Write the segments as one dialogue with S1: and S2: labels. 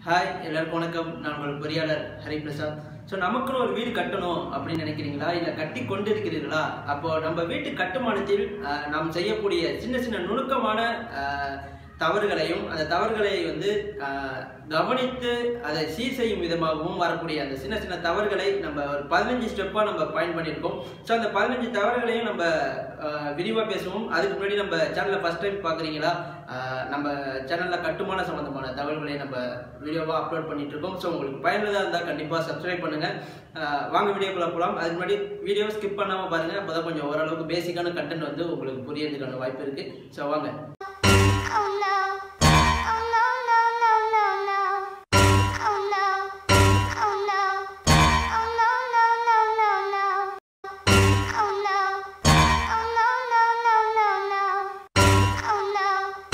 S1: Hi எல்லாருக்கும் வணக்கம் நான் உங்கள் பொறியாளர் ஹரிபிரசாத் ஸோ நமக்குன்னு ஒரு வீடு கட்டணும் அப்படின்னு நினைக்கிறீங்களா இல்லை கட்டி கொண்டு இருக்கிறீர்களா அப்போ நம்ம வீட்டு கட்டுமானத்தில் ஆஹ், நாம் செய்யக்கூடிய சின்ன சின்ன நுணுக்கமான ஆஹ், தவறுகளையும் அந்த தவறுகளை வந்து ஆஹ், கவனித்து அதை சீர் செய்யும் விதமாகவும் வரக்கூடிய அந்த சின்ன சின்ன தவறுகளை நம்ம ஒரு பதினஞ்சு ஸ்டெப்பாக நம்ம பயன் பண்ணியிருக்கோம் ஸோ அந்த பதினஞ்சு தவறுகளையும் நம்ம விரிவாக பேசுவோம் அதுக்கு முன்னாடி நம்ம சேனலை ஃபஸ்ட் டைம் பார்க்குறீங்களா நம்ம சேனலில் கட்டுமான சம்மந்தமான தகவல்களை நம்ம வீடியோவாக அப்லோட் பண்ணிட்டு இருக்கோம் ஸோ உங்களுக்கு பயனுள்ளதாக இருந்தால் கண்டிப்பாக சப்ஸ்கிரைப் பண்ணுங்கள் வாங்க வீடியோக்குள்ள போகலாம் அதுக்கு முன்னாடி வீடியோ ஸ்கிப் பண்ணாமல் பாருங்கள் அப்போ தான் கொஞ்சம் ஓரளவுக்கு பேசிக்கான கண்டென்ட் வந்து உங்களுக்கு புரியறதுக்கான வாய்ப்பு இருக்குது ஸோ வாங்க
S2: Oh no. Oh no, no, no, no, no. Oh no. Oh no. Oh no, no, no, no, no. Oh no. Oh no, no, no, no, no. Oh no.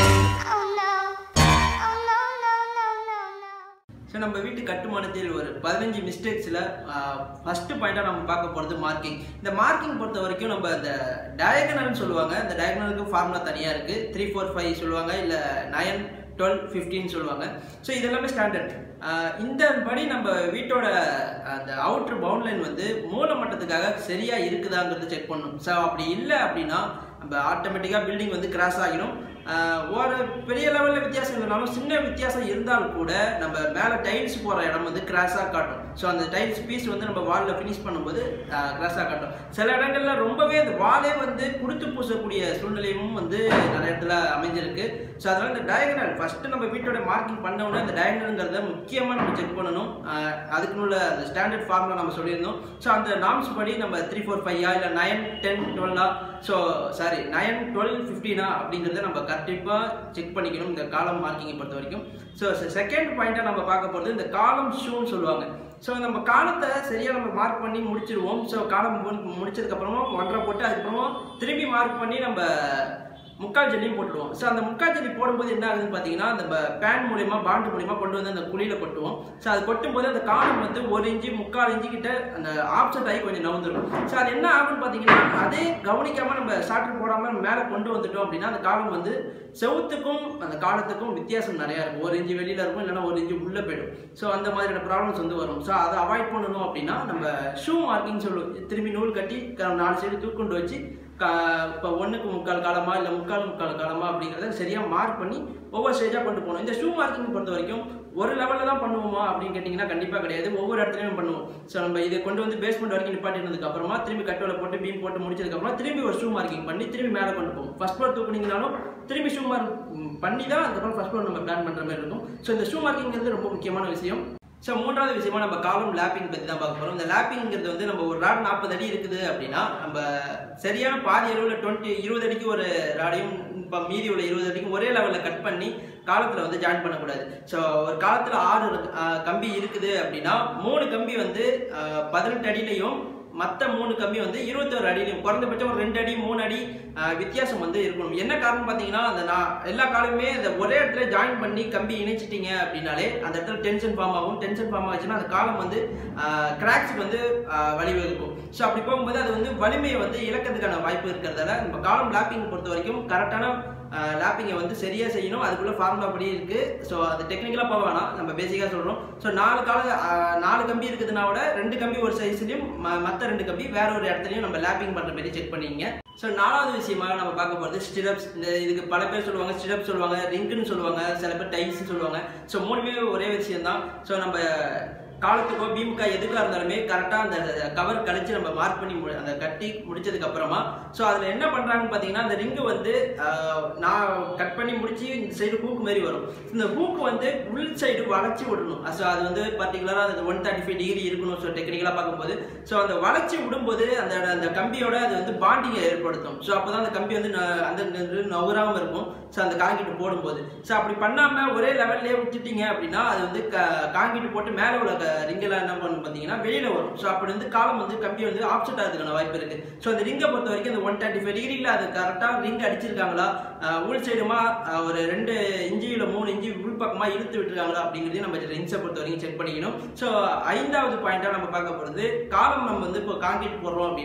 S2: Oh no. Oh no, no, no, no, no.
S1: So நம்ம வீட்டு கட்டுமானத்தில் ஒரு பதினஞ்சு மிஸ்டேக்ஸில் first பாயிண்டாக நம்ம பார்க்க போகிறது marking இந்த marking பொறுத்த வரைக்கும் நம்ம இந்த டயகனல்னு சொல்லுவாங்க இந்த டயகனலுக்கு ஃபார்முலா தனியாக இருக்குது த்ரீ ஃபோர் ஃபைவ் சொல்லுவாங்க இல்லை நயன் டுவெல் ஃபிஃப்டின்னு சொல்லுவாங்க ஸோ இது எல்லாமே ஸ்டாண்டர்ட் இந்த படி நம்ம வீட்டோட அந்த அவுட்ரு பவுண்ட்லைன் வந்து மூல மட்டத்துக்காக சரியாக இருக்குதாங்கிறத செக் பண்ணணும் ஸோ அப்படி இல்லை அப்படின்னா நம்ம ஆட்டோமேட்டிக்காக பில்டிங் வந்து கிராஸ் ஆகிடும் ஆஹ் ஒரு பெரிய லெவலில் வித்தியாசம் இல்லைனாலும் சின்ன வித்தியாசம் இருந்தால் கூட நம்ம மேலே டைல்ஸ் போகிற இடம் வந்து கிராஸாக காட்டும் ஸோ அந்த டைல்ஸ் பீஸ் வந்து நம்ம வாலில் ஃபினிஷ் பண்ணும்போது கிராஸாக காட்டும் சில இடங்கள்ல ரொம்பவே அந்த வாலே வந்து குடுத்து பூசக்கூடிய சூழ்நிலையும் வந்து நிறைய இடத்துல அமைஞ்சிருக்கு ஸோ அதனால் இந்த டயகனல் ஃபஸ்ட்டு நம்ம வீட்டோட மார்க்கிங் பண்ண உடனே அந்த டயகனல்ங்கிறத முக்கியமாக நம்ம செக் பண்ணணும் ஆஹ் அதுக்குள்ள அந்த ஸ்டாண்டர்ட் ஃபார்முலா நம்ம சொல்லியிருந்தோம் ஸோ அந்த நாம்ஸ் படி நம்ம த்ரீ ஃபோர் ஃபைவா இல்லை நைன் டென் டுவெல்லா ஸோ சாரி நைன் டுவெல் ஃபிஃப்டினா அப்படிங்கிறத நம்ம கண்டிப்பாக செக் பண்ணிக்கணும் இந்த காலம் மார்க்கிங்கை பொறுத்த வரைக்கும் ஸோ செகண்ட் பாயிண்ட்டாக நம்ம பார்க்க போகிறது இந்த காலம் ஷூன்னு சொல்லுவாங்க ஸோ நம்ம காலத்தை சரியாக நம்ம மார்க் பண்ணி முடிச்சிருவோம் ஸோ காலம் மு- முடிச்சதுக்கப்புறமா ஒன்றரை போட்டு அதுக்கப்புறமா திரும்பி மார்க் பண்ணி நம்ம முக்கால் ஜல்லியும் போட்டுடுவோம் ஸோ அந்த முக்கால் ஜல்லி போடும்போது என்ன ஆகுதுன்னு பார்த்தீங்கன்னா அந்த பேன் மூலியமா பாண்டு மூலியமா கொண்டு வந்து அந்த குழியில கொட்டுவோம் ஸோ அது கொட்டும் போது அந்த காலம் வந்து ஒரு இன்ச்சு முக்கால் இன்ச்சு கிட்ட அந்த ஆப்செட் ஆகி கொஞ்சம் நவுந்துடும் ஸோ அது என்ன ஆகும்னு பார்த்தீங்கன்னா அதே கவனிக்காம நம்ம ஷார்ட் போடாம மேலே கொண்டு வந்துட்டோம் அப்படின்னா அந்த காலம் வந்து செவுத்துக்கும் அந்த காலத்துக்கும் வித்தியாசம் நிறையா இருக்கும் ஒரு இன்ச்சு வெளியில இருக்கும் இல்லைன்னா ஒரு இன்ச்சு உள்ள போயிடும் ஸோ அந்த மாதிரியான ப்ராப்ளம்ஸ் வந்து வரும் ஸோ அதை அவாய்ட் பண்ணணும் அப்படின்னா நம்ம ஷூ மார்க்கிங் சொல்லுவோம் திரும்பி நூல் கட்டி க- நாலு சைடு தூக்கொண்டு வச்சு இப்போ ஒன்றுக்கு முக்கால் காலமா இல்லை முக்கால் முக்கால் காலமா அப்படிங்கிறத சரியாக மார்க் பண்ணி ஒவ்வொரு ஸ்டேஜாக கொண்டு போகணும் இந்த ஷூ மார்க்கிங் பொறுத்த வரைக்கும் ஒரு லெவலில் தான் பண்ணுவோமா அப்படின்னு கேட்டிங்கன்னா கண்டிப்பாக கிடையாது ஒவ்வொரு இடத்துலையும் பண்ணுவோம் ஸோ நம்ம இதை கொண்டு வந்து பேஸ்மெண்ட் வரைக்கும் நிப்பாட்டினதுக்கு அப்புறமா திரும்பி கட்டோல போட்டு பீம் போட்டு முடிச்சதுக்கப்புறமா திரும்பி ஒரு ஷூ மார்க்கிங் பண்ணி திரும்பி மேலே கொண்டு போவோம் ஃபர்ஸ்ட் ஃப்ளோர் தூக்குனீங்கனாலும் திரும்பி ஷூ மார்க் பண்ணி தான் அதுக்கப்புறம் ஃபர்ஸ்ட் ஃப்ளோர் நம்ம பிளான் பண்ணுற மாதிரி இருக்கும் ஸோ இந்த ஷூ மார்க்கிங்கிறது ரொம்ப முக்கியமான விஷயம் ஸோ மூன்றாவது விஷயமா நம்ம காலம் லேப்பிங் பற்றி தான் பார்க்க போகிறோம் இந்த லேப்பிங்கிறது வந்து நம்ம ஒரு ராட் நாற்பது அடி இருக்குது அப்படின்னா நம்ம சரியான பாதி அளவில் டுவெண்ட்டி இருபது அடிக்கு ஒரு ராடையும் இப்போ மீதி உள்ள இருபது அடிக்கும் ஒரே லெவலில் கட் பண்ணி காலத்தில் வந்து ஜாயின் பண்ணக்கூடாது ஸோ ஒரு காலத்தில் ஆறு ஆஹ், கம்பி இருக்குது அப்படின்னா மூணு கம்பி வந்து ஆஹ், பதினெட்டு அடியிலையும் மற்ற மூணு கம்பி வந்து இருபத்தோரு அடியிலையும் குறைந்தபட்சம் ஒரு ரெண்டு அடி மூணு அடி ஆஹ், வித்தியாசம் வந்து இருக்கணும் என்ன காரணம் பார்த்தீங்கன்னா அந்த நான் எல்லா காலமுமே அந்த ஒரே இடத்துல ஜாயின் பண்ணி கம்பி இணைச்சிட்டீங்க அப்படின்னாலே அந்த இடத்துல டென்ஷன் ஃபார்ம் ஆகும் டென்ஷன் ஃபார்ம் ஆச்சுன்னா அந்த காலம் வந்து கிராக்ஸுக்கு வந்து ஆஹ், வழிவகுக்கும் ஸோ அப்படி போகும்போது அது வந்து வலிமையை வந்து இழக்கிறதுக்கான வாய்ப்பு இருக்கிறதால நம்ம காலம் லாப்பிங் பொறுத்த வரைக்கும் கரெக்டான லேப்பிங்கை வந்து சரியாக செய்யணும் அதுக்குள்ள ஃபார்முலா படி இருக்குது ஸோ அது டெக்னிக்கலாக போக வேணாம் நம்ம பேசிக்காக சொல்கிறோம் ஸோ நாலு கால ஆஹ், நாலு கம்பி இருக்குதுன்னா விட ரெண்டு கம்பி ஒரு சைஸ்லையும் மற்ற ரெண்டு கம்பி வேற ஒரு இடத்துலையும் நம்ம லேப்பிங் பண்ணுற மாதிரி செக் பண்ணிங்க ஸோ நாலாவது விஷயமாக நம்ம பார்க்க போகிறது ஸ்டிரப்ஸ் இந்த இதுக்கு பல பேர் சொல்லுவாங்க ஸ்டிரப் சொல்லுவாங்க ரிங்குன்னு சொல்லுவாங்க சில பேர் டைல்ஸ்னு சொல்லுவாங்க ஸோ மூணுமே ஒரே விஷயம் தான் ஸோ நம்ம காலத்துக்கோ பீமுக்கா எதுக்காக இருந்தாலுமே கரெக்டாக அந்த கவர் கழிச்சு நம்ம மார்க் பண்ணி மு- அந்த கட்டி முடிச்சதுக்கு அப்புறமா ஸோ அதில் என்ன பண்ணுறாங்கன்னு பார்த்தீங்கன்னா அந்த ரிங்கு வந்து ஆஹ், நான் கட் பண்ணி முடிச்சு இந்த சைடு ஹூக் மாதிரி வரும் இந்த ஹூக் வந்து உள் சைடு வளைச்சி விடணும் ஸோ அது வந்து பர்டிகுலராக அது ஒன் தேர்ட்டி ஃபைவ் டிகிரி இருக்கணும் ஸோ டெக்னிக்கலாக பார்க்கும்போது ஸோ அந்த வளைச்சி விடும்போது அந்த அந்த கம்பியோட அது வந்து பாண்டிங்கை ஏற்படுத்தும் ஸோ அப்போ தான் அந்த கம்பி வந்து ந- அந்த நவுறாமல் இருக்கும் ஸோ அந்த காங்கிட்டு போடும்போது ஸோ அப்படி பண்ணாமல் ஒரே லெவல்லே விட்டுட்டீங்க அப்படின்னா அது வந்து க காங்கிட்டு போட்டு மேலே உள்ள ரிங்கெல்லாம் என்ன பண்ணும் பார்த்தீங்கன்னா வெளியில் வரும் ஸோ அப்படி வந்து காலம் வந்து கம்பி வந்து ஆப்செட் ஆகிறதுக்கான வாய்ப்பு இருக்குது ஸோ அந்த ரிங்கை பொறுத்த வரைக்கும் அந்த ஒன் தேர்ட்டி ஃபைவ் டிகிரியில் அது கரெக்டாக ரிங் அடிச்சிருக்காங்களா ஆஹ் உள் சைடுமா ஆஹ் ஒரு ரெண்டு இன்ச்சு இல்லை மூணு இன்ச்சு உள் பக்கமாக இழுத்து விட்டுருக்காங்களா அப்படிங்கிறதையும் நம்ம ரிங்ஸை பொறுத்த வரைக்கும் செக் பண்ணிக்கணும் ஸோ ஐந்தாவது பாயிண்டாக நம்ம பார்க்க போகிறது காலம் நம்ம வந்து இப்போ காங்கிரீட் போடுறோம் அப்படின்னா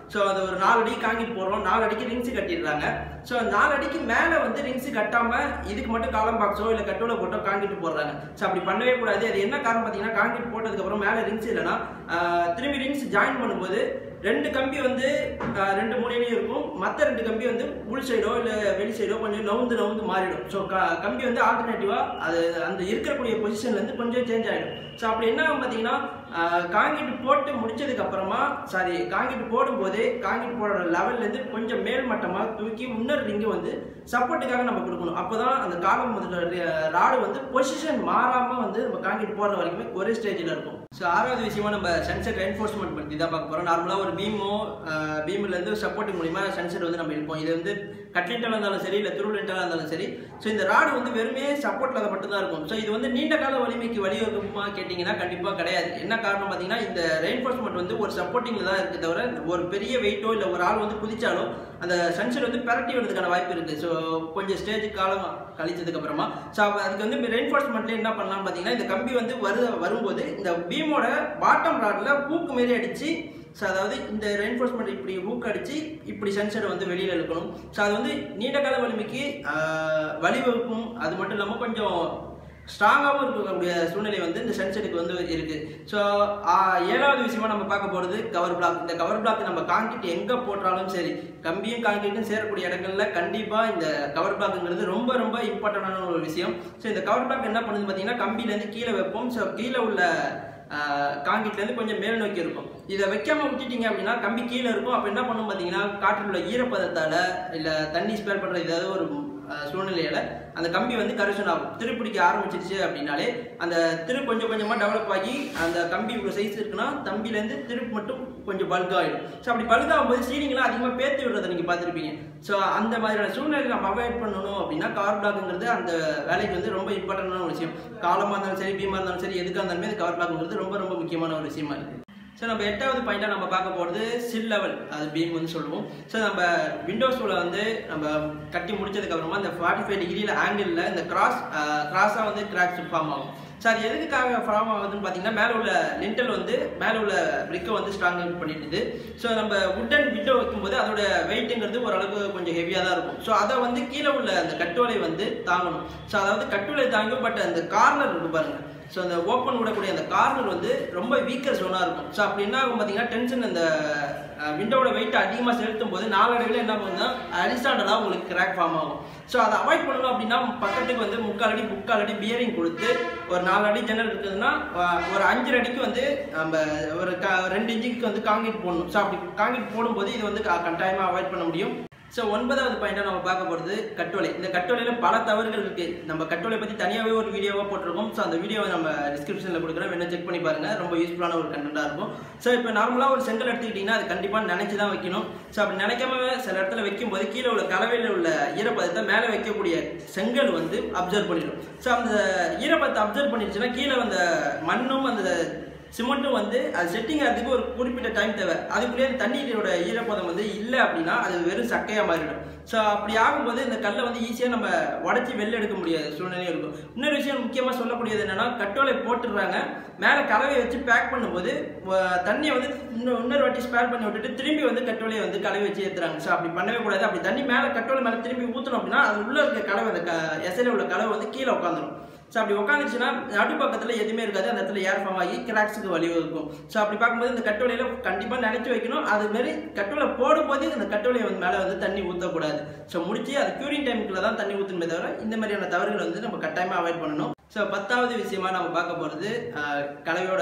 S1: ஸோ அது ஒரு நாலு அடி காங்கிட்டு போடுறோம் நாலு அடிக்கு ரிங்ஸ் கட்டிடுறாங்க ஸோ நாலு அடிக்கு மேலே வந்து ரிங்ஸ் கட்டாம இதுக்கு மட்டும் காலம் பாக்ஸோ இல்லை கட்டோல போட்டோ காங்கிட்டு போடுறாங்க ஸோ அப்படி பண்ணவே கூடாது அது என்ன காரணம் பார்த்தீங்கன்னா காங்கிட்டு போட்டதுக்கப்புறம் மேலே ரிங்ஸ் இல்லைன்னா ஆஹ், திரும்பி ரிங்ஸ் ஜாயின் பண்ணும்போது ரெண்டு கம்பி வந்து ஆஹ், ரெண்டு மூலையிலையும் இருக்கும் மற்ற ரெண்டு கம்பி வந்து உள் சைடோ இல்லை வெளி சைடோ கொஞ்சம் நவுந்து நவுந்து மாறிடும் ஸோ கம்பி வந்து ஆல்டர்னேட்டிவாக அது அந்த இருக்கக்கூடிய பொசிஷன்லேருந்து கொஞ்சம் சேஞ்ச் ஆகிடும் ஸோ அப்படி என்ன ஆகும் பார்த்தீங்கன்னா காங்கிட்டு போட்டு முடிச்சதுக்கு அப்புறமா சாரி காங்கிட்டு போடும்போதே காங்கிட்டு போடுற லெவல்லேருந்து கொஞ்சம் மேல் மட்டமாக தூக்கி இன்னொரு ரிங்கு வந்து சப்போர்ட்டுக்காக நம்ம கொடுக்கணும் அப்போ தான் அந்த காலம் முதல்ல ராடு வந்து பொசிஷன் மாறாமல் வந்து நம்ம காங்கிட்டு போடுற வரைக்குமே ஒரே ஸ்டேஜில் இருக்கும் ஸோ ஆறாவது விஷயமா நம்ம சன்செட் என்ஃபோர்ஸ்மெண்ட் பற்றி தான் பார்க்க போகிறோம் நார்மலாக ஒரு பீமோ பீம்லேருந்து சப்போர்ட்டிங் மூலிமா சன்செட் வந்து நம்ம இருப்போம் இது வந்து கட்லெட்டாக இருந்தாலும் சரி இல்லை துருளெட்டாக இருந்தாலும் சரி ஸோ இந்த ராடு வந்து வெறுமே சப்போர்ட்டில் மட்டும்தான் இருக்கும் ஸோ இது வந்து நீண்ட கால வலிமைக்கு வழிவகுமா கேட்டிங்கன்னா கண்டிப்பாக கிடையாது என்ன காரணம் பார்த்தீங்கன்னா இந்த ரெயின்ஃபோர்ஸ்மெண்ட் வந்து ஒரு சப்போர்ட்டிங்கில் தான் இருக்குது தவிர ஒரு பெரிய வெயிட்டோ இல்லை ஒரு ஆள் வந்து குதிச்சாலோ அந்த சன்செட் வந்து பெரட்டி வரதுக்கான வாய்ப்பு இருக்குது ஸோ கொஞ்சம் ஸ்டேஜ் காலம் கழிச்சதுக்கு அப்புறமா ஸோ அதுக்கு வந்து ரெயின்ஃபோர்ஸ்மெண்ட்ல என்ன பண்ணலாம்னு பார்த்தீங்கன்னா இந்த கம்பி வந்து வரு வரும்போது இந்த பீமோட பாட்டம் ராடில் பூக்கு மாரி அடிச்சு ஸோ அதாவது இந்த ரெயின்ஃபோர்ஸ்மெண்ட் இப்படி ஹூக் அடிச்சு இப்படி சென்சரை வந்து வெளியில் இழுக்கணும் ஸோ அது வந்து நீண்ட கால வலிமைக்கு ஆஹ், வழிவகுக்கும் அது மட்டும் இல்லாமல் கொஞ்சம் ஸ்ட்ராங்காகவும் இருக்கக்கூடிய சூழ்நிலை வந்து இந்த சென்சருக்கு வந்து இருக்கு ஸோ ஏழாவது விஷயமா நம்ம பார்க்க போகிறது கவர் பிளாக் இந்த கவர் பிளாக் நம்ம காங்கிரீட் எங்கே போட்டாலும் சரி கம்பியும் காங்கிரீட்டும் சேரக்கூடிய இடங்கள்ல கண்டிப்பாக இந்த கவர் பிளாக்ங்கிறது ரொம்ப ரொம்ப இம்பார்ட்டண்டான ஒரு விஷயம் ஸோ இந்த கவர் பிளாக் என்ன பண்ணுது பார்த்தீங்கன்னா கம்பியிலேருந்து கீழே வைப்போம் ஸோ கீழே உள்ள காங்கிரீட்லேருந்து கொஞ்சம் மேல் நோக்கி இருக்கும் இதை வைக்காம விட்டுட்டீங்க அப்படின்னா கம்பி கீழே இருக்கும் அப்போ என்ன பண்ணும் பார்த்தீங்கன்னா காற்றில் உள்ள ஈரப்பதத்தால் இல்லை தண்ணி ஸ்பேர் பண்ணுற ஏதாவது ஒரு அஹ், சூழ்நிலையில அந்த கம்பி வந்து கரெக்ஷன் ஆகும் திருப்பிடிக்க ஆரம்பிச்சிருச்சு அப்படின்னாலே அந்த திரு கொஞ்சம் கொஞ்சமாக டெவலப் ஆகி அந்த கம்பி இவ்வளோ சைஸ் இருக்குன்னா தம்பிலேருந்து திருப்பு மட்டும் கொஞ்சம் பல்க் ஆகிடும் ஸோ அப்படி பல்க் ஆகும்போது சீலிங்லாம் அதிகமாக பேர்த்து விடுறதை நீங்கள் பார்த்துருப்பீங்க ஸோ அந்த மாதிரியான சூழ்நிலை நம்ம அவாய்ட் பண்ணணும் அப்படின்னா கவர் பிளாக்ங்கிறது அந்த வேலைக்கு வந்து ரொம்ப இம்பார்ட்டண்டான ஒரு விஷயம் காலமாக இருந்தாலும் சரி பீமா இருந்தாலும் சரி எதுக்காக இருந்தாலுமே அந்த கவர் பிளாக்ங்கிறது ரொம்ப ரொம்ப முக்கியமான ஒரு விஷயமா இருக்குது ஸோ நம்ம எட்டாவது பாயிண்டாக நம்ம பார்க்க போகிறது சில் லெவல் அது பீம் வந்து சொல்லுவோம் ஸோ நம்ம விண்டோஸில் வந்து நம்ம கட்டி முடிச்சதுக்கு அப்புறமா இந்த ஃபார்ட்டி ஃபைவ் டிகிரியில் ஆங்கிளில் இந்த கிராஸ் கிராஸாக வந்து கிராக்ஸ் ஃபார்ம் ஆகும் ஸோ அது எதுக்காக ஃபார்ம் ஆகுதுன்னு பார்த்தீங்கன்னா மேலே உள்ள லிண்டல் வந்து மேலே உள்ள பிரிக்கை வந்து ஸ்ட்ராங் பண்ணிடுது ஸோ நம்ம உட்டன் விண்டோ வைக்கும்போது அதோட வெயிட்டுங்கிறது ஓரளவுக்கு கொஞ்சம் ஹெவியாக தான் இருக்கும் ஸோ அதை வந்து கீழே உள்ள அந்த கட்டுவலை வந்து தாங்கணும் ஸோ அதாவது கட்டுவலை தாங்கும் பட் அந்த கார்னர் இருக்கு பாருங்க ஸோ அந்த ஓப்பன் விடக்கூடிய அந்த கார்னர் வந்து ரொம்ப வீக்கர் ஜோனாக இருக்கும் ஸோ அப்படி என்ன ஆகும் பார்த்தீங்கன்னா டென்ஷன் அந்த விண்டோட வெயிட் அதிகமாக செலுத்தும் போது நாளடைவில் என்ன பண்ணுன்னா அரிஸ்டாண்டலாக உங்களுக்கு கிராக் ஃபார்ம் ஆகும் ஸோ அதை அவாய்ட் பண்ணணும் அப்படின்னா பக்கத்துக்கு வந்து முக்கால் அடி முக்கால் அடி பியரிங் கொடுத்து ஒரு நாலு அடி ஜன்னல் இருக்குதுன்னா அஹ், ஒரு அஞ்சு அடிக்கு வந்து நம்ம ஒரு க ரெண்டு இன்ச்சுக்கு வந்து காங்கிரீட் போடணும் ஸோ அப்படி காங்கிரீட் போடும்போது இது வந்து க- கட்டாயமா அவாய்ட் பண்ண முடியும் ஸோ ஒன்பதாவது பாயிண்டாக நம்ம பார்க்க போகிறது கட்டுவலை இந்த கட்டுவலையில் பல தவறுகள் இருக்குது நம்ம கட்டுவலை பற்றி தனியாகவே ஒரு வீடியோவாக போட்டிருக்கோம் ஸோ அந்த வீடியோவை நம்ம டிஸ்கிரிப்ஷனில் கொடுக்குறோம் வேணா செக் பண்ணி பாருங்கள் ரொம்ப யூஸ்ஃபுல்லான ஒரு கண்டென்ட்டாக இருக்கும் ஸோ இப்போ நார்மலாக ஒரு செங்கல் எடுத்துக்கிட்டிங்கன்னா அது கண்டிப்பாக நினச்சி தான் வைக்கணும் ஸோ அப்படி நினைக்காம சில இடத்துல வைக்கும்போது கீழே உள்ள கலவையில் உள்ள ஈரப்பதத்தை மேலே வைக்கக்கூடிய செங்கல் வந்து அப்சர்வ் பண்ணிடும் ஸோ அந்த ஈரப்பதத்தை அப்சர்வ் பண்ணிடுச்சுன்னா கீழே அந்த மண்ணும் அந்த சிமெண்ட்டும் வந்து அது செட்டிங் ஆகிறதுக்கு ஒரு குறிப்பிட்ட டைம் தேவை அதுக்குள்ளேயே அந்த தண்ணீரோட ஈரப்பதம் வந்து இல்லை அப்படின்னா அது வெறும் சக்கையாக மாறிடும் ஸோ அப்படி ஆகும்போது இந்த கல்லை வந்து ஈஸியாக நம்ம உடச்சி வெளில எடுக்க முடியாது சூழ்நிலையும் இருக்கும் இன்னொரு விஷயம் முக்கியமாக சொல்லக்கூடியது என்னன்னா கட்டோலை போட்டுடுறாங்க மேலே கலவையை வச்சு பேக் பண்ணும்போது வ- தண்ணியை வந்து இன்னும் இன்னொரு வாட்டி ஸ்பேர் பண்ணி விட்டுட்டு திரும்பி வந்து கட்டோலையை வந்து கலவை வச்சு ஏற்றுறாங்க ஸோ அப்படி பண்ணவே கூடாது அப்படி தண்ணி மேலே கட்டோலை மேலே திரும்பி ஊற்றணும் அப்படின்னா அது உள்ளே இருக்க கலவை அந்த க எசையில் உள்ள கலவை வந்து கீழே உட்காந்துரும் ஸோ அப்படி உட்காந்துச்சுன்னா நடுப்பக்கத்தில் எதுவுமே இருக்காது அந்த இடத்துல ஏர் ஃபார்ம் ஆகி கிராக்ஸுக்கு வழிவகுக்கும் ஸோ அப்படி பார்க்கும்போது இந்த கட்டுவலையில் கண்டிப்பாக நினைச்சு வைக்கணும் அது மாரி கட்டுவலை போடும்போது அந்த கட்டுவலையை வந்து மேலே வந்து தண்ணி ஊற்றக்கூடாது ஸோ முடிச்சு அது க்யூரிங் டைமுக்குள்ள தான் தண்ணி ஊற்றணுமே தவிர இந்த மாதிரியான தவறுகள் வந்து நம்ம கட்டாயமாக அவாய்ட் பண்ணணும் ஸோ பத்தாவது விஷயமா நம்ம பார்க்க போகிறது கலவையோட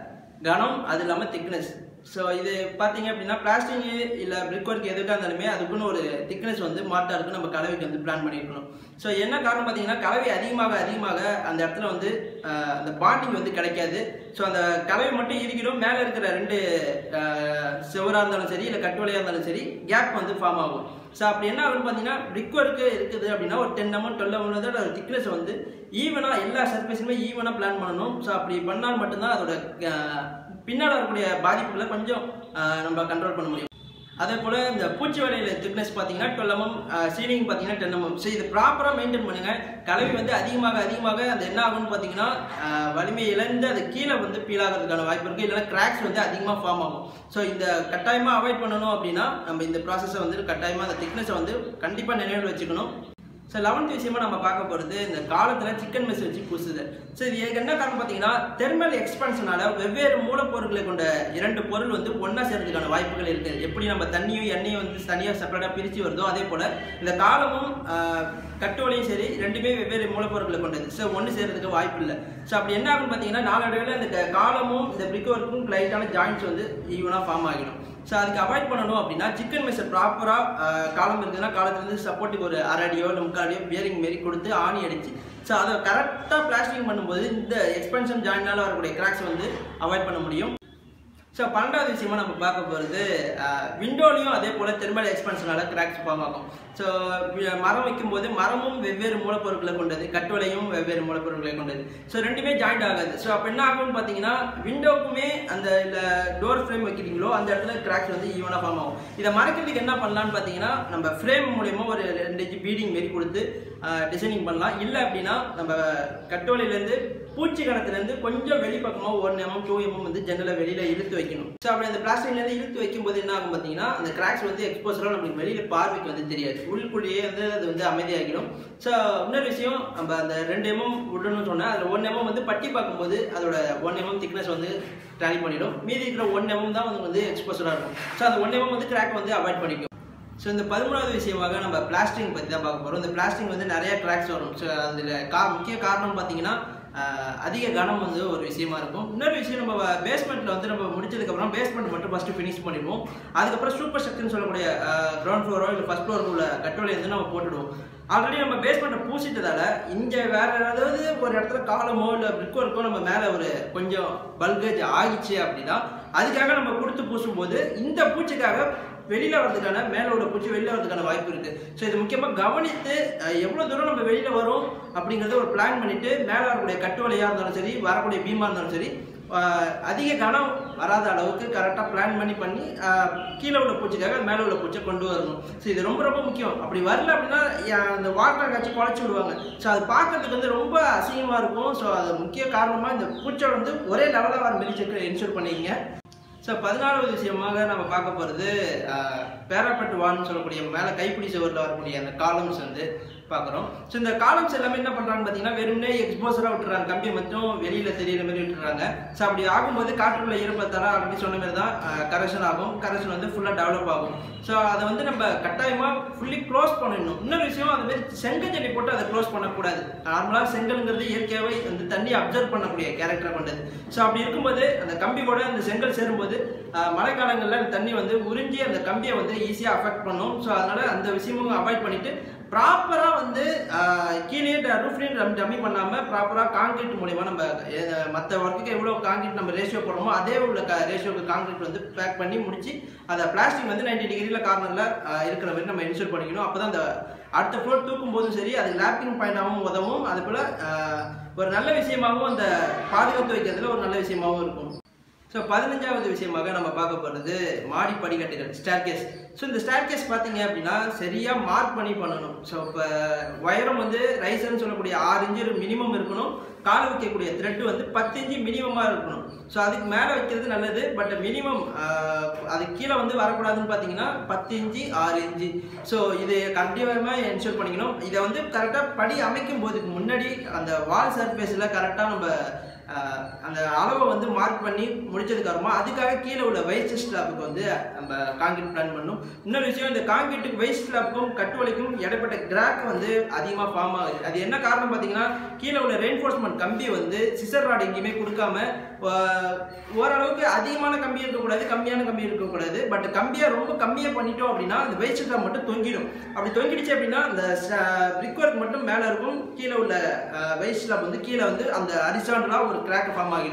S1: கனம் அது இல்லாமல் திக்னஸ் ஸோ இது பார்த்தீங்க அப்படின்னா பிளாஸ்டிக் இல்லை பிரிக் ஒர்க் எதுக்காக இருந்தாலுமே அதுக்குன்னு ஒரு திக்னஸ் வந்து மாட்டா இருக்கு நம்ம கலவைக்கு வந்து பிளான் பண்ணியிருக்கணும் ஸோ என்ன காரணம் பார்த்தீங்கன்னா கலவை அதிகமாக அதிகமாக அந்த இடத்துல வந்து ஆஹ், அந்த பாண்டிங் வந்து கிடைக்காது ஸோ அந்த கலவை மட்டும் இருக்கிறோம் மேலே இருக்கிற ரெண்டு செவராக இருந்தாலும் சரி இல்லை கட்டுவலையாக இருந்தாலும் சரி கேப் வந்து ஃபார்ம் ஆகும் ஸோ அப்படி என்ன ஆகும்னு பார்த்தீங்கன்னா பிரிக் ஒர்க்கு இருக்குது அப்படின்னா ஒரு டென் அமௌண்ட் டுவெல் அமௌண்ட் அதோட திக்னஸ் வந்து ஈவனாக எல்லா சர்ஃபேஸுமே ஈவனாக பிளான் பண்ணணும் ஸோ அப்படி பண்ணால் மட்டும்தான் அதோட ஆஹ், பின்னால் வரக்கூடிய பாதிப்புகளை கொஞ்சம் ஆஹ், நம்ம கண்ட்ரோல் பண்ண முடியும் அதே போல் இந்த பூச்சி வலையில் திக்னஸ் பார்த்தீங்கன்னா டுவெல் எம்எம் சீலிங் பார்த்தீங்கன்னா டென் எம்எம் ஸோ இது ப்ராப்பராக மெயின்டைன் பண்ணுங்க கலவை வந்து அதிகமாக அதிகமாக அது என்ன ஆகும்னு பார்த்தீங்கன்னா அஹ், வலிமை இழந்து அது கீழே வந்து பீல் ஆகிறதுக்கான வாய்ப்பு இருக்குது இல்லைன்னா கிராக்ஸ் வந்து அதிகமாக ஃபார்ம் ஆகும் ஸோ இந்த கட்டாயமாக அவாய்ட் பண்ணணும் அப்படின்னா நம்ம இந்த ப்ராசஸை வந்து கட்டாயமாக அந்த திக்னஸை வந்து கண்டிப்பாக நினைவில் வச்சுக்கணும் ஸோ லெவன்த் விஷயமா நம்ம பார்க்க போகிறது இந்த காலத்தில் சிக்கன் மெஸ் வச்சு பூசுதல் ஸோ இது எனக்கு என்ன காரணம் பார்த்தீங்கன்னா தெர்மல் எக்ஸ்பான்ஷனால வெவ்வேறு மூலப்பொருட்களை கொண்ட இரண்டு பொருள் வந்து ஒன்றா சேர்றதுக்கான வாய்ப்புகள் இருக்குது எப்படி நம்ம தண்ணியும் எண்ணெயும் வந்து தனியாக செப்பரேட்டாக பிரித்து வருதோ அதே போல் இந்த காலமும் ஆஹ், கட்டுவலையும் சரி ரெண்டுமே வெவ்வேறு மூலப்பொருட்களை கொண்டது ஸோ ஒன்று சேர்றதுக்கு வாய்ப்பு இல்லை ஸோ அப்படி என்ன ஆகும்னு பார்த்தீங்கன்னா நாளடைவில் இந்த க- காலமும் இந்த பிரிக் ஒர்க்கும் லைட்டான ஜாயின்ட்ஸ் வந்து ஈவனாக ஃபார்ம் ஆகிடும் ஸோ அதுக்கு அவாய்ட் பண்ணணும் அப்படின்னா சிக்கன் மெஸ்ஸை ப்ராப்பராக காலம் இருக்குதுன்னா காலத்துலேருந்து சப்போர்ட்டுக்கு ஒரு அரை அடியோ இல்லை முக்கால் அடியோ பியரிங் மாரி கொடுத்து ஆணி அடிச்சு ஸோ அதை கரெக்டாக பிளாஸ்டிங் பண்ணும்போது இந்த எக்ஸ்பென்ஷன் ஜாயினால் வரக்கூடிய கிராக்ஸ் வந்து அவாய்ட் பண்ண முடியும் ஸோ பன்னெண்டாவது விஷயமா நம்ம பார்க்க போகிறது விண்டோலையும் அதே போல் தெர்மல் எக்ஸ்பென்ஷனால கிராக்ஸ் ஃபார்ம் ஆகும் ஸோ மரம் வைக்கும்போது மரமும் வெவ்வேறு மூலப்பொருட்களை கொண்டது கட்டுவலையும் வெவ்வேறு மூலப்பொருட்களை கொண்டது ஸோ ரெண்டுமே ஜாயிண்ட் ஆகாது ஸோ அப்போ என்ன ஆகும்னு பார்த்தீங்கன்னா விண்டோக்குமே அந்த இல்லை டோர் ஃப்ரேம் வைக்கிறீங்களோ அந்த இடத்துல கிராக்ஸ் வந்து ஈவனாக ஃபார்ம் ஆகும் இதை மறைக்கிறதுக்கு என்ன பண்ணலாம்னு பார்த்தீங்கன்னா நம்ம ஃப்ரேம் மூலியமா ஒரு ரெண்டு இன்ச்சு பீடிங் மாரி கொடுத்து டிசைனிங் பண்ணலாம் இல்லை அப்படின்னா நம்ம கட்டோலையிலேருந்து பூச்சி கணத்துலேருந்து கொஞ்சம் வெளிப்பக்கமாக ஒன் எம்எம் டூ எம்எம் வந்து ஜன்னலை வெளியில் இழுத்து வைக்கணும் ஸோ அப்படி அந்த பிளாஸ்டிக்லேருந்து இழுத்து வைக்கும்போது என்ன ஆகும் பார்த்தீங்கன்னா அந்த கிராக்ஸ் வந்து எக்ஸ்போசராக நம்மளுக்கு வெளியில் பார்வைக்கு வந்து தெரியாது உள்ளுக்குள்ளேயே வந்து அது வந்து அமைதியாகிடும் ஸோ இன்னொரு விஷயம் நம்ம அந்த ரெண்டு எம்எம் விடணும்னு சொன்னேன் அதில் ஒன் எம்எம் வந்து பட்டி பார்க்கும்போது அதோட ஒன் எம்எம் திக்னஸ் வந்து டேலி பண்ணிடும் மீதி இருக்கிற ஒன் எம்எம் தான் வந்து வந்து எக்ஸ்போசராக இருக்கும் ஸோ அந்த ஒன் எம்எம் வந்து கிராக் வந்து அவாய்ட் பண்ணிக்கும் ஸோ இந்த பதிமூணாவது விஷயமாக நம்ம பிளாஸ்டிங் பற்றி தான் பார்க்க போகிறோம் இந்த பிளாஸ்டிங் வந்து நிறைய கிராக்ஸ் வரும் ஸோ அதில் கா முக்கிய காரணம் பார்த்தீங்கன்னா ஆஹ், அதிக கனம் வந்து ஒரு விஷயமா இருக்கும் இன்னொரு விஷயம் நம்ம பேஸ்மெண்ட்டில் வந்து நம்ம முடிச்சதுக்கப்புறம் பேஸ்மெண்ட் மட்டும் ஃபஸ்ட்டு ஃபினிஷ் பண்ணிடுவோம் அதுக்கப்புறம் சூப்பர் ஸ்ட்ரக்சர்னு சொல்லக்கூடிய கிரவுண்ட் ஃப்ளோரோ இல்லை ஃபஸ்ட் ஃப்ளோர் உள்ள கட்டோலை வந்து நம்ம போட்டுடுவோம் ஆல்ரெடி நம்ம பேஸ்மெண்ட்டை பூசிட்டதால இங்கே வேற ஏதாவது ஒரு இடத்துல காலமோ இல்லை பிரிக் ஒர்க்கோ நம்ம மேலே ஒரு கொஞ்சம் பல்கேஜ் ஆகிச்சு அப்படின்னா அதுக்காக நம்ம கொடுத்து பூசும்போது இந்த பூச்சிக்காக வெளியில வரதுக்கான மேல உள்ள பூச்சி வெளியில வரதுக்கான வாய்ப்பு இருக்கு ஸோ இது முக்கியமா கவனித்து அஹ், எவ்வளவு தூரம் நம்ம வெளியில வரோம் அப்படிங்கறத ஒரு பிளான் பண்ணிட்டு மேல வரக்கூடிய கட்டுவலையா இருந்தாலும் சரி வரக்கூடிய பீமா இருந்தாலும் சரி அஹ், அதிக கனம் வராத அளவுக்கு கரெக்டாக பிளான் பண்ணி பண்ணி அஹ், கீழே உள்ள பூச்சிக்காக மேலே உள்ள பூச்சை கொண்டு வரணும் ஸோ இது ரொம்ப ரொம்ப முக்கியம் அப்படி வரல அப்படின்னா யா- அந்த வாட்டரை காய்ச்சி குழச்சி விடுவாங்க ஸோ அது பார்க்கறதுக்கு வந்து ரொம்ப அசிங்கமாக இருக்கும் ஸோ அது முக்கிய காரணமாக இந்த பூச்சை வந்து ஒரே லெவலாக வர மாதிரி செக் என்ஷூர் பண்ணிக்கங்க ஸோ பதினாலாவது விஷயமாக நம்ம பார்க்க போகிறது பேராப்பட்டு வான்னு சொல்லக்கூடிய மேலே கைப்பிடி சுவரில் வரக்கூடிய அந்த காலம்ஸ் வந்து பார்க்குறோம் ஸோ இந்த காலம்ஸ் எல்லாமே என்ன பண்ணுறாங்க பார்த்தீங்கன்னா வெறுமனே எக்ஸ்போசராக விட்டுறாங்க கம்பி மட்டும் வெளியில் தெரியிற மாதிரி விட்டுறாங்க ஸோ அப்படி ஆகும்போது காற்றுள்ள ஈரப்பத்தால அப்படி சொன்ன மாதிரி தான் கரெக்ஷன் ஆகும் கரெக்ஷன் வந்து ஃபுல்லாக டெவலப் ஆகும் ஸோ அதை வந்து நம்ம கட்டாயமாக ஃபுல்லி க்ளோஸ் பண்ணிடணும் இன்னொரு விஷயம் அது மாதிரி செங்கஞ்செடி போட்டு அதை க்ளோஸ் பண்ணக்கூடாது நார்மலாக செங்கல்ங்கிறது இயற்கையாகவே வந்து தண்ணியை அப்சர்வ் பண்ணக்கூடிய கேரக்டரை கொண்டது ஸோ அப்படி இருக்கும்போது அந்த கம்பி கூட அந்த செங்கல் சேரும்போது ஆஹ், மழைக்காலங்களில் அந்த தண்ணி வந்து உறிஞ்சி அந்த கம்பியை வந்து ஈஸியாக அஃபெக்ட் பண்ணும் ஸோ அதனால அந்த விஷயமும் அவாய்ட் பண்ணிட்டு ப்ராப்பராக வந்து ஆஹ், கீழே ரூஃப்லையும் டம் டம்மி பண்ணாமல் ப்ராப்பராக காங்கிரீட் மூலியமா நம்ம மற்ற ஒர்க்குக்கு எவ்வளோ காங்கிரீட் நம்ம ரேஷியோ போடுறோமோ அதே உள்ள ரேஷியோக்கு காங்கிரீட் வந்து பேக் பண்ணி முடிச்சு அந்த பிளாஸ்டிக் வந்து 90 டிகிரியில் கார்னரில் இருக்கிற மாதிரி நம்ம இன்சூர் பண்ணிக்கணும் அப்போ தான் அந்த அடுத்த ஃப்ளோர் தூக்கும் போதும் சரி அது லேப்பிங் பாயிண்டாகவும் உதவும் அது போல் ஒரு நல்ல விஷயமாகவும் அந்த பாதுகாத்து வைக்கிறதுல ஒரு நல்ல விஷயமாகவும் இருக்கும் ஸோ பதினஞ்சாவது விஷயமாக நம்ம பார்க்க போகிறது மாடி படிக்கட்டுகள் ஸ்டேர்கேஸ் ஸோ இந்த ஸ்டேர்கேஸ் பார்த்தீங்க அப்படின்னா சரியாக மார்க் பண்ணி பண்ணணும் ஸோ இப்போ உயரம் வந்து ரைசர்னு சொல்லக்கூடிய ஆறு இன்ச்சு மினிமம் இருக்கணும் கால் வைக்கக்கூடிய த்ரெட் வந்து பத்து இன்ச்சு மினிமமாக இருக்கணும் ஸோ அதுக்கு மேலே வைக்கிறது நல்லது பட் மினிமம் அது கீழே வந்து வரக்கூடாதுன்னு பார்த்தீங்கன்னா பத்து இன்ச்சு ஆறு இன்ச்சு ஸோ இது கண்டிப்பாக என்ஷூர் பண்ணிக்கணும் இதை வந்து கரெக்டாக படி அமைக்கும் போதுக்கு முன்னாடி அந்த வால் சர்ஃபேஸில் கரெக்டாக நம்ம ஆஹ் அந்த அளவை வந்து மார்க் பண்ணி முடிச்சதுக்கு அப்புறமா அதுக்காக கீழே உள்ள வெயிட் ஸ்லாப்புக்கு வந்து நம்ம காங்கிரீட் பிளான் பண்ணணும் இன்னொரு விஷயம் இந்த காங்கிரீட்டுக்கு வெயிட் ஸ்லாப்புக்கும் கட்டுவலிக்கும் இடைப்பட்ட கிராக் வந்து அதிகமாக ஃபார்ம் ஆகுது அது என்ன காரணம் பார்த்தீங்கன்னா கீழே உள்ள ரெயின்ஃபோர்ஸ்மெண்ட் கம்பி வந்து சிசர் ராட் எங்கேயுமே கொடுக்காம ஆஹ் ஓரளவுக்கு அதிகமான கம்பி இருக்கக்கூடாது கம்மியான கம்பி இருக்கக்கூடாது பட் கம்பியை ரொம்ப கம்மியாக பண்ணிட்டோம் அப்படின்னா அந்த வெயிட் ஸ்லாப் மட்டும் தொங்கிடும் அப்படி தொங்கிடுச்சு அப்படின்னா அந்த பிரிக் ஒர்க் மட்டும் மேலே இருக்கும் கீழே உள்ள வெயிட் ஸ்லாப் வந்து கீழே வந்து அந்த ஹரிசாண்டலாக ஒரு கிராக் ஃபார்ம் ஆகிடும்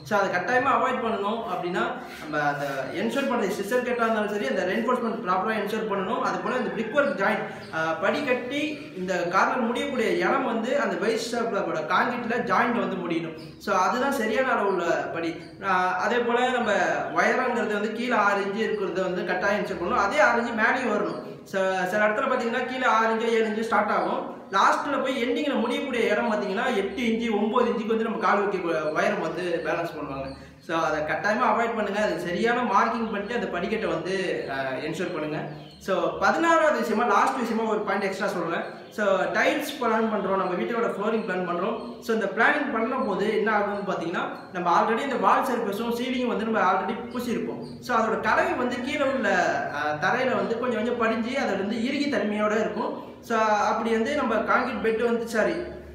S1: ஸோ அதை கட்டாயமாக அவாய்ட் பண்ணணும் அப்படின்னா நம்ம அந்த என்ஷூர் பண்ணுறது சிஸ்டர் கட்டாக இருந்தாலும் சரி அந்த ரெயின்ஃபோர்ஸ்மெண்ட் ப்ராப்பராக என்ஷூர் பண்ணணும் அது போல் இந்த பிரிக் ஒர்க் ஜாயிண்ட் படி கட்டி இந்த கார்னர் முடியக்கூடிய இடம் வந்து அந்த வைஸ் ஷாப்போட காங்கிரீட்டில் ஜாயிண்ட் வந்து முடியணும் ஸோ அதுதான் சரியான அளவுள்ள படி ஆஹ் அதே போல் நம்ம வயரங்கிறது வந்து கீழே ஆறு இன்ச்சு இருக்கிறத வந்து கட்டாயம் என்ஷூர் பண்ணணும் அதே ஆறு இன்ச்சு மேலேயும் வரணும் சில சில இடத்துல பார்த்தீங்கன்னா கீழே ஆறு இன்ச்சு ஏழு இன்ச்சு ஸ்டார்ட் ஆகும் லாஸ்ட்டில் போய் எண்டிங்கில் முடியக்கூடிய இடம் பார்த்தீங்கன்னா எட்டு இன்ச்சு ஒம்பது இன்ச்சுக்கு வந்து நம்ம கால் வைக்க வயரம் வந்து பேலன்ஸ் பண்ணுவாங்க ஸோ அதை கட்டாயமாக அவாய்ட் பண்ணுங்கள் அது சரியான மார்க்கிங் பண்ணிட்டு அந்த படிக்கட்டை வந்து என்ஷூர் பண்ணுங்கள் ஸோ பதினாறாவது விஷயமா லாஸ்ட் விஷயமா ஒரு பாயிண்ட் எக்ஸ்ட்ரா சொல்கிறேன் ஸோ டைல்ஸ் பிளான் பண்ணுறோம் நம்ம வீட்டோட ஃப்ளோரிங் பிளான் பண்ணுறோம் ஸோ இந்த பிளானிங் பண்ண போது என்ன ஆகும்னு பார்த்தீங்கன்னா நம்ம ஆல்ரெடி இந்த வால் சர்ஃபேஸும் சீலிங்கும் வந்து நம்ம ஆல்ரெடி பூசியிருப்போம் ஸோ அதோட கலவை வந்து கீழே உள்ள தரையில் வந்து கொஞ்சம் கொஞ்சம் படிஞ்சு அதில் வந்து இறுகி தன்மையோட இருக்கும் ஸோ அப்படி வந்து நம்ம காங்கிரீட் பெட்டு வந்து சாரி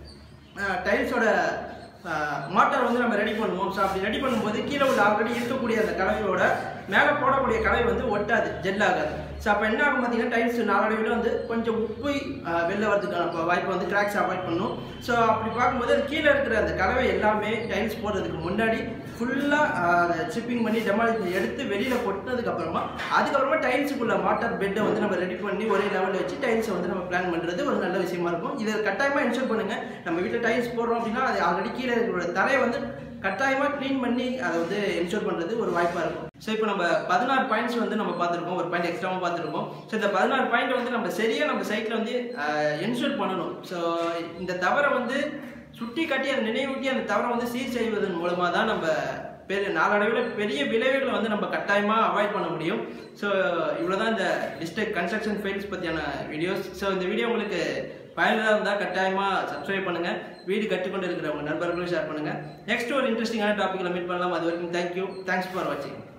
S1: டைல்ஸோட மாட்டர் வந்து நம்ம ரெடி பண்ணுவோம் ஸோ அப்படி ரெடி பண்ணும்போது கீழே உள்ள ஆல்ரெடி இருக்கக்கூடிய அந்த கலவையோட மேலே போடக்கூடிய கலவை வந்து ஒட்டாது ஜெல் ஆகாது ஸோ அப்போ என்ன ஆகும் பார்த்தீங்கன்னா டைல்ஸ் நாளடைவில் வந்து கொஞ்சம் உப்பு ஆஹ், வெளில வரதுக்கான ப- வாய்ப்பு வந்து கிராக்ஸ் அவாய்ட் பண்ணும் ஸோ அப்படி பார்க்கும்போது அது கீழே இருக்கிற அந்த கலவை எல்லாமே டைல்ஸ் போடுறதுக்கு முன்னாடி ஃபுல்லாக அதை சிப்பிங் பண்ணி டெமாலிஷ் எடுத்து வெளியில் கொட்டினதுக்கு அப்புறமா அதுக்கப்புறமா டைல்ஸுக்குள்ள மாட்டர் பெட்டை வந்து நம்ம ரெடி பண்ணி ஒரே லெவலில் வச்சு டைல்ஸை வந்து நம்ம பிளான் பண்ணுறது ஒரு நல்ல விஷயமா இருக்கும் இதை கட்டாயமாக இன்ஷூர் பண்ணுங்கள் நம்ம வீட்டில் டைல்ஸ் போடுறோம் அப்படின்னா அது ஆல்ரெடி கீழே இருக்கிற தரையை வந்து கட்டாயமாக க்ளீன் பண்ணி அதை வந்து என்ஷூர் பண்ணுறது ஒரு வாய்ப்பாக இருக்கும் ஸோ இப்போ நம்ம பதினாறு பாயிண்ட்ஸ் வந்து நம்ம பார்த்துருக்கோம் ஒரு பாயிண்ட் எக்ஸ்ட்ராவும் பார்த்துருக்கோம் ஸோ இந்த பதினாறு பாயிண்ட் வந்து நம்ம சரியாக நம்ம சைட்டில் வந்து என்ஷூர் பண்ணணும் ஸோ இந்த தவறை வந்து சுட்டி காட்டி அதை நினைவூட்டி அந்த தவறை வந்து சீர் செய்வதன் மூலமாக தான் நம்ம பெரிய நாளடைவில் பெரிய விளைவுகளை வந்து நம்ம கட்டாயமாக அவாய்ட் பண்ண முடியும் ஸோ இவ்வளோ தான் இந்த டிஸ்ட்ரிக்ட் கன்ஸ்ட்ரக்ஷன் ஃபைல்ஸ் பற்றியான வீடியோஸ் ஸோ இந்த வீடியோ உங்களுக்கு பயனுள்ளதாக இருந்தால் கட்டாயமாக சப்ஸ்கிரைப் பண்ணுங்கள் வீடு கற்றுக்கொண்டு இருக்கிற உங்கள் நண்பர்களும் ஷேர் பண்ணுங்கள் நெக்ஸ்ட் ஒரு இன்ட்ரெஸ்டிங்கான டாப்பிக்கில் மீட் பண்ணலாம் அது வரைக்கும் தேங்க்யூ தேங்க்ஸ் ஃபார் வாட்சிங்